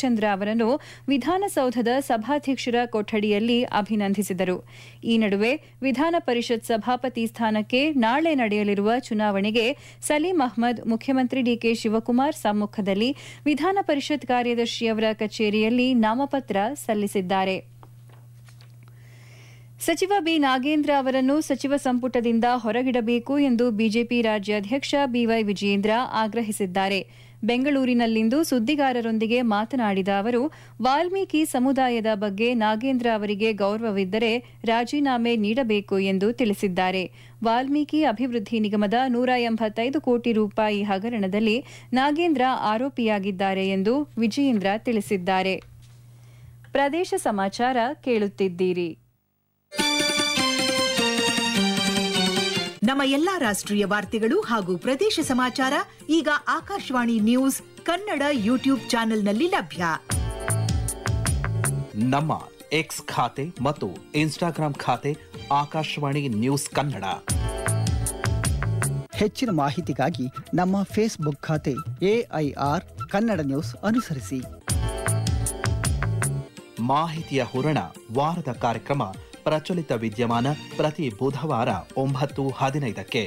ಜಯಚಂದ್ರ ಅವರನ್ನು ವಿಧಾನಸೌಧದ ಸಭಾಧ್ಯಕ್ಷರ ಕೊಠಡಿಯಲ್ಲಿ ಅಭಿನಂದಿಸಿದರು ಈ ನಡುವೆ ವಿಧಾನ ಪರಿಷತ್ ಸಭಾಪತಿ ಸ್ಥಾನಕ್ಕೆ ನಾಳೆ ನಡೆಯಲಿರುವ ಚುನಾವಣೆಗೆ ಸಲೀಂ ಅಹ್ಮದ್ ಮುಖ್ಯಮಂತ್ರಿ ಡಿಕೆ ಶಿವಕುಮಾರ್ ಸಮ್ಮುಖದಲ್ಲಿ ವಿಧಾನ ಪರಿಷತ್ ಕಾರ್ಯದರ್ಶಿಯವರ ಕಚೇರಿಯಲ್ಲಿ ನಾಮಪತ್ರ ಸಲ್ಲಿಸಿದ್ದಾರೆ ಸಚಿವ ಬಿ ನಾಗೇಂದ್ರ ಅವರನ್ನು ಸಚಿವ ಸಂಪುಟದಿಂದ ಹೊರಗಿಡಬೇಕು ಎಂದು ಬಿಜೆಪಿ ರಾಜ್ಯಾಧ್ಯಕ್ಷ ಬಿವೈ ವಿಜಯೇಂದ್ರ ಆಗ್ರಹಿಸಿದ್ದಾರೆ ಬೆಂಗಳೂರಿನಲ್ಲಿಂದು ಸುದ್ದಿಗಾರರೊಂದಿಗೆ ಮಾತನಾಡಿದ ಅವರು ವಾಲ್ಮೀಕಿ ಸಮುದಾಯದ ಬಗ್ಗೆ ನಾಗೇಂದ್ರ ಅವರಿಗೆ ಗೌರವವಿದ್ದರೆ ರಾಜೀನಾಮೆ ನೀಡಬೇಕು ಎಂದು ತಿಳಿಸಿದ್ದಾರೆ ವಾಲ್ಮೀಕಿ ಅಭಿವೃದ್ಧಿ ನಿಗಮದ ನೂರ ಎಂಬತ್ತೈದು ಕೋಟಿ ರೂಪಾಯಿ ಹಗರಣದಲ್ಲಿ ನಾಗೇಂದ್ರ ಆರೋಪಿಯಾಗಿದ್ದಾರೆ ಎಂದು ವಿಜಯೇಂದ್ರ ತಿಳಿಸಿದ್ದಾರೆ ಪ್ರದೇಶ ಸಮಾಚಾರ ಕೇಳುತ್ತಿದ್ದೀರಿ ನಮ್ಮ ಎಲ್ಲಾ ರಾಷ್ಟ್ರೀಯ ವಾರ್ತೆಗಳು ಹಾಗೂ ಪ್ರದೇಶ ಸಮಾಚಾರ ಈಗ ಆಕಾಶವಾಣಿ ನ್ಯೂಸ್ ಕನ್ನಡ ಯೂಟ್ಯೂಬ್ ಚಾನೆಲ್ನಲ್ಲಿ ಲಭ್ಯ ನಮ್ಮ ಎಕ್ಸ್ ಖಾತೆ ಮತ್ತು ಇನ್ಸ್ಟಾಗ್ರಾಂ ಖಾತೆ ಆಕಾಶವಾಣಿ ನ್ಯೂಸ್ ಕನ್ನಡ ಹೆಚ್ಚಿನ ಮಾಹಿತಿಗಾಗಿ ನಮ್ಮ ಫೇಸ್ಬುಕ್ ಖಾತೆ ಎಐಆರ್ ಕನ್ನಡ ನ್ಯೂಸ್ ಅನುಸರಿಸಿ ಮಾಹಿತಿಯ ಹೂರಣ ವಾರದ ಕಾರ್ಯಕ್ರಮ ಪ್ರಚಲಿತ ವಿದ್ಯಮಾನ ಪ್ರತಿ ಬುಧವಾರ ಒಂಬತ್ತು ಹದಿನೈದಕ್ಕೆ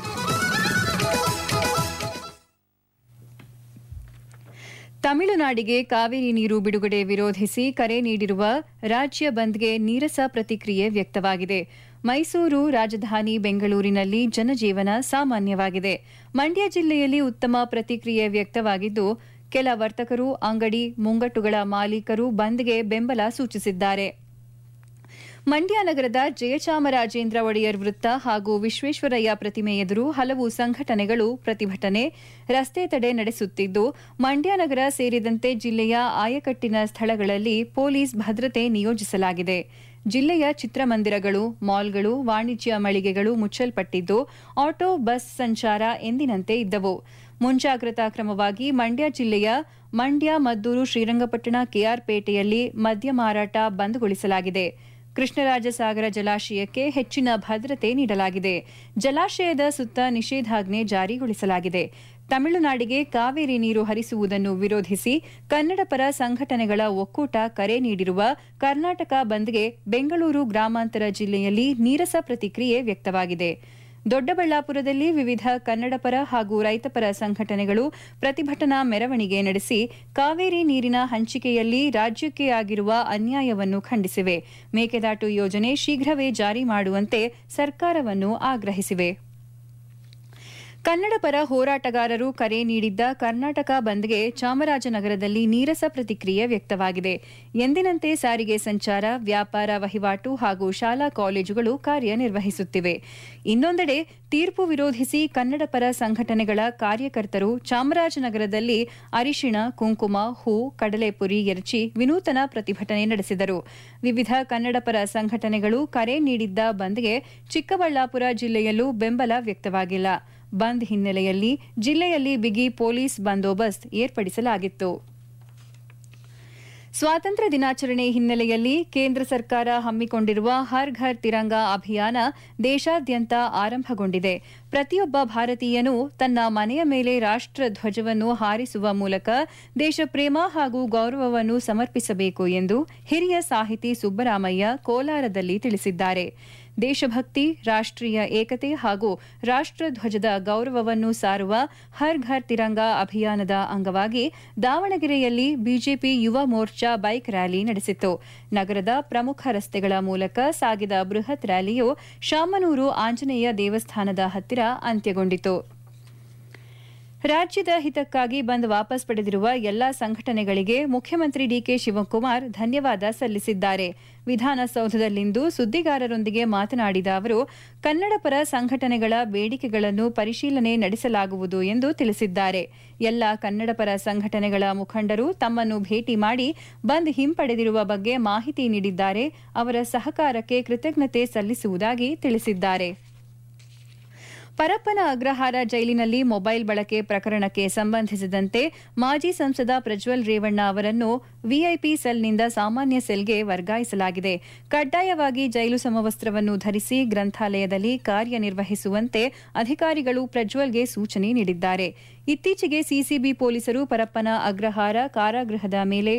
ತಮಿಳುನಾಡಿಗೆ ಕಾವೇರಿ ನೀರು ಬಿಡುಗಡೆ ವಿರೋಧಿಸಿ ಕರೆ ನೀಡಿರುವ ರಾಜ್ಯ ಬಂದ್ಗೆ ನೀರಸ ಪ್ರತಿಕ್ರಿಯೆ ವ್ಯಕ್ತವಾಗಿದೆ ಮೈಸೂರು ರಾಜಧಾನಿ ಬೆಂಗಳೂರಿನಲ್ಲಿ ಜನಜೀವನ ಸಾಮಾನ್ಯವಾಗಿದೆ ಮಂಡ್ಯ ಜಿಲ್ಲೆಯಲ್ಲಿ ಉತ್ತಮ ಪ್ರತಿಕ್ರಿಯೆ ವ್ಯಕ್ತವಾಗಿದ್ದು ಕೆಲ ವರ್ತಕರು ಅಂಗಡಿ ಮುಂಗಟ್ಟುಗಳ ಮಾಲೀಕರು ಬಂದ್ಗೆ ಬೆಂಬಲ ಸೂಚಿಸಿದ್ದಾರೆ ಮಂಡ್ಯ ನಗರದ ಜಯಚಾಮರಾಜೇಂದ್ರ ಒಡೆಯರ್ ವೃತ್ತ ಹಾಗೂ ವಿಶ್ವೇಶ್ವರಯ್ಯ ಪ್ರತಿಮೆ ಎದುರು ಹಲವು ಸಂಘಟನೆಗಳು ಪ್ರತಿಭಟನೆ ರಸ್ತೆ ತಡೆ ನಡೆಸುತ್ತಿದ್ದು ಮಂಡ್ಯ ನಗರ ಸೇರಿದಂತೆ ಜಿಲ್ಲೆಯ ಆಯಕಟ್ಟಿನ ಸ್ಥಳಗಳಲ್ಲಿ ಪೊಲೀಸ್ ಭದ್ರತೆ ನಿಯೋಜಿಸಲಾಗಿದೆ ಜಿಲ್ಲೆಯ ಚಿತ್ರಮಂದಿರಗಳು ಮಾಲ್ಗಳು ವಾಣಿಜ್ಯ ಮಳಿಗೆಗಳು ಮುಚ್ಚಲ್ಪಟ್ಟಿದ್ದು ಆಟೋ ಬಸ್ ಸಂಚಾರ ಎಂದಿನಂತೆ ಇದ್ದವು ಮುಂಜಾಗ್ರತಾ ಕ್ರಮವಾಗಿ ಮಂಡ್ಯ ಜಿಲ್ಲೆಯ ಮಂಡ್ಯ ಮದ್ದೂರು ಶ್ರೀರಂಗಪಟ್ಟಣ ಕೆಆರ್ಪೇಟೆಯಲ್ಲಿ ಮದ್ಯ ಮಾರಾಟ ಬಂದ್ಗೊಳಿಸಲಾಗಿದೆ ಕೃಷ್ಣರಾಜಸಾಗರ ಜಲಾಶಯಕ್ಕೆ ಹೆಚ್ಚಿನ ಭದ್ರತೆ ನೀಡಲಾಗಿದೆ ಜಲಾಶಯದ ಸುತ್ತ ನಿಷೇಧಾಜ್ಞೆ ಜಾರಿಗೊಳಿಸಲಾಗಿದೆ ತಮಿಳುನಾಡಿಗೆ ಕಾವೇರಿ ನೀರು ಹರಿಸುವುದನ್ನು ವಿರೋಧಿಸಿ ಕನ್ನಡಪರ ಸಂಘಟನೆಗಳ ಒಕ್ಕೂಟ ಕರೆ ನೀಡಿರುವ ಕರ್ನಾಟಕ ಬಂದ್ಗೆ ಬೆಂಗಳೂರು ಗ್ರಾಮಾಂತರ ಜಿಲ್ಲೆಯಲ್ಲಿ ನೀರಸ ಪ್ರತಿಕ್ರಿಯೆ ವ್ಯಕ್ತವಾಗಿದೆ ದೊಡ್ಡಬಳ್ಳಾಪುರದಲ್ಲಿ ವಿವಿಧ ಕನ್ನಡಪರ ಹಾಗೂ ರೈತಪರ ಸಂಘಟನೆಗಳು ಪ್ರತಿಭಟನಾ ಮೆರವಣಿಗೆ ನಡೆಸಿ ಕಾವೇರಿ ನೀರಿನ ಹಂಚಿಕೆಯಲ್ಲಿ ರಾಜ್ಯಕ್ಕೆ ಆಗಿರುವ ಅನ್ಯಾಯವನ್ನು ಖಂಡಿಸಿವೆ ಮೇಕೆದಾಟು ಯೋಜನೆ ಶೀಘ್ರವೇ ಜಾರಿ ಮಾಡುವಂತೆ ಸರ್ಕಾರವನ್ನು ಆಗ್ರಹಿಸಿವೆ ಕನ್ನಡ ಪರ ಹೋರಾಟಗಾರರು ಕರೆ ನೀಡಿದ್ದ ಕರ್ನಾಟಕ ಬಂದ್ಗೆ ಚಾಮರಾಜನಗರದಲ್ಲಿ ನೀರಸ ಪ್ರತಿಕ್ರಿಯೆ ವ್ಯಕ್ತವಾಗಿದೆ ಎಂದಿನಂತೆ ಸಾರಿಗೆ ಸಂಚಾರ ವ್ಯಾಪಾರ ವಹಿವಾಟು ಹಾಗೂ ಶಾಲಾ ಕಾಲೇಜುಗಳು ಕಾರ್ಯನಿರ್ವಹಿಸುತ್ತಿವೆ ಇನ್ನೊಂದೆಡೆ ತೀರ್ಪು ವಿರೋಧಿಸಿ ಕನ್ನಡ ಪರ ಸಂಘಟನೆಗಳ ಕಾರ್ಯಕರ್ತರು ಚಾಮರಾಜನಗರದಲ್ಲಿ ಅರಿಶಿಣ ಕುಂಕುಮ ಹೂ ಕಡಲೆಪುರಿ ಎರಚಿ ವಿನೂತನ ಪ್ರತಿಭಟನೆ ನಡೆಸಿದರು ವಿವಿಧ ಕನ್ನಡಪರ ಸಂಘಟನೆಗಳು ಕರೆ ನೀಡಿದ್ದ ಬಂದ್ಗೆ ಚಿಕ್ಕಬಳ್ಳಾಪುರ ಜಿಲ್ಲೆಯಲ್ಲೂ ಬೆಂಬಲ ವ್ಯಕ್ತವಾಗಿಲ್ಲ ಬಂದ್ ಹಿನ್ನೆಲೆಯಲ್ಲಿ ಜಿಲ್ಲೆಯಲ್ಲಿ ಬಿಗಿ ಪೊಲೀಸ್ ಬಂದೋಬಸ್ತ್ ಏರ್ಪಡಿಸಲಾಗಿತ್ತು ಸ್ವಾತಂತ್ರ್ಯ ದಿನಾಚರಣೆ ಹಿನ್ನೆಲೆಯಲ್ಲಿ ಕೇಂದ್ರ ಸರ್ಕಾರ ಹಮ್ಮಿಕೊಂಡಿರುವ ಹರ್ ಘರ್ ತಿರಂಗ ಅಭಿಯಾನ ದೇಶಾದ್ಯಂತ ಆರಂಭಗೊಂಡಿದೆ ಪ್ರತಿಯೊಬ್ಬ ಭಾರತೀಯನೂ ತನ್ನ ಮನೆಯ ಮೇಲೆ ರಾಷ್ಟ್ರ ಧ್ವಜವನ್ನು ಹಾರಿಸುವ ಮೂಲಕ ದೇಶಪ್ರೇಮ ಹಾಗೂ ಗೌರವವನ್ನು ಸಮರ್ಪಿಸಬೇಕು ಎಂದು ಹಿರಿಯ ಸಾಹಿತಿ ಸುಬ್ಬರಾಮಯ್ಯ ಕೋಲಾರದಲ್ಲಿ ತಿಳಿಸಿದ್ದಾರೆ ದೇಶಭಕ್ತಿ ರಾಷ್ಟ್ರೀಯ ಏಕತೆ ಹಾಗೂ ರಾಷ್ಟ್ರಧ್ವಜದ ಗೌರವವನ್ನು ಸಾರುವ ಹರ್ ಘರ್ ತಿರಂಗ ಅಭಿಯಾನದ ಅಂಗವಾಗಿ ದಾವಣಗೆರೆಯಲ್ಲಿ ಬಿಜೆಪಿ ಯುವ ಮೋರ್ಚಾ ಬೈಕ್ ರ್ಯಾಲಿ ನಡೆಸಿತು ನಗರದ ಪ್ರಮುಖ ರಸ್ತೆಗಳ ಮೂಲಕ ಸಾಗಿದ ಬೃಹತ್ ರ್ಯಾಲಿಯು ಶಾಮನೂರು ಆಂಜನೇಯ ದೇವಸ್ಥಾನದ ಹತ್ತಿರ ಅಂತ್ಯಗೊಂಡಿತು ರಾಜ್ಯದ ಹಿತಕ್ಕಾಗಿ ಬಂದ್ ವಾಪಸ್ ಪಡೆದಿರುವ ಎಲ್ಲಾ ಸಂಘಟನೆಗಳಿಗೆ ಮುಖ್ಯಮಂತ್ರಿ ಡಿಕೆ ಶಿವಕುಮಾರ್ ಧನ್ಯವಾದ ಸಲ್ಲಿಸಿದ್ದಾರೆ ವಿಧಾನಸೌಧದಲ್ಲಿಂದು ಸುದ್ದಿಗಾರರೊಂದಿಗೆ ಮಾತನಾಡಿದ ಅವರು ಕನ್ನಡ ಪರ ಸಂಘಟನೆಗಳ ಬೇಡಿಕೆಗಳನ್ನು ಪರಿಶೀಲನೆ ನಡೆಸಲಾಗುವುದು ಎಂದು ತಿಳಿಸಿದ್ದಾರೆ ಎಲ್ಲ ಕನ್ನಡಪರ ಸಂಘಟನೆಗಳ ಮುಖಂಡರು ತಮ್ಮನ್ನು ಭೇಟಿ ಮಾಡಿ ಬಂದ್ ಹಿಂಪಡೆದಿರುವ ಬಗ್ಗೆ ಮಾಹಿತಿ ನೀಡಿದ್ದಾರೆ ಅವರ ಸಹಕಾರಕ್ಕೆ ಕೃತಜ್ಞತೆ ಸಲ್ಲಿಸುವುದಾಗಿ ತಿಳಿಸಿದ್ದಾರೆ ಪರಪ್ಪನ ಅಗ್ರಹಾರ ಜೈಲಿನಲ್ಲಿ ಮೊಬೈಲ್ ಬಳಕೆ ಪ್ರಕರಣಕ್ಕೆ ಸಂಬಂಧಿಸಿದಂತೆ ಮಾಜಿ ಸಂಸದ ಪ್ರಜ್ವಲ್ ರೇವಣ್ಣ ಅವರನ್ನು ವಿಐಪಿ ಸೆಲ್ನಿಂದ ಸಾಮಾನ್ಯ ಸೆಲ್ಗೆ ವರ್ಗಾಯಿಸಲಾಗಿದೆ ಕಡ್ಡಾಯವಾಗಿ ಜೈಲು ಸಮವಸ್ತ್ರವನ್ನು ಧರಿಸಿ ಗ್ರಂಥಾಲಯದಲ್ಲಿ ಕಾರ್ಯನಿರ್ವಹಿಸುವಂತೆ ಅಧಿಕಾರಿಗಳು ಪ್ರಜ್ವಲ್ಗೆ ಸೂಚನೆ ನೀಡಿದ್ದಾರೆ ಇತ್ತೀಚೆಗೆ ಸಿಸಿಬಿ ಪೊಲೀಸರು ಪರಪ್ಪನ ಅಗ್ರಹಾರ ಕಾರಾಗೃಹದ ಮೇಲೆ